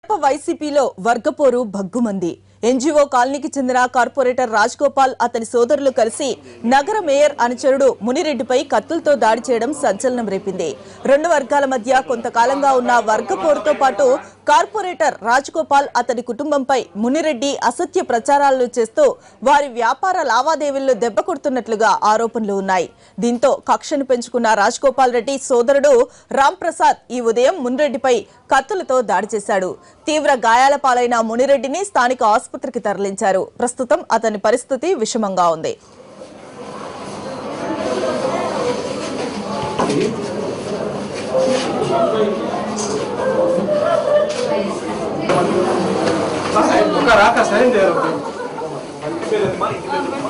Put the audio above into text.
వైసీపీలో వర్గపోరు భగ్గుమంది ఎన్జీఓ కాలనీకి చెందిన కార్పొరేటర్ రాజ్ గోపాల్ అతని సోదరులు కలిసి నగర మేయర్ అనుచరుడు మునిరెడ్డిపై కత్తులతో దాడి చేయడం సంచలనం రేపింది రెండు వర్గాల మధ్య కొంతకాలంగా ఉన్న వర్గపోరుతో పాటు కార్పొరేటర్ రాజ్ గోపాల్ అతని కుటుంబంపై మునిరెడ్డి అసత్య ప్రచారాలు చేస్తూ వారి వ్యాపార లావాదేవీల్లో దెబ్బ కొడుతున్నట్లుగా ఆరోపణలు ఉన్నాయి దీంతో కక్షను పెంచుకున్న రాజ్ గోపాల్ రెడ్డి సోదరుడు రామ్ ప్రసాద్ ఈ ఉదయం మునిరెడ్డిపై కత్తులతో దాడి చేశాడు తీవ్ర గాయాల పాలైన మునిరెడ్డిని స్థానిక ఆసుపత్రికి తరలించారు ప్రస్తుతం అతని పరిస్థితి విషమంగా ఉంది ఒక రాక సైన్ చేయరు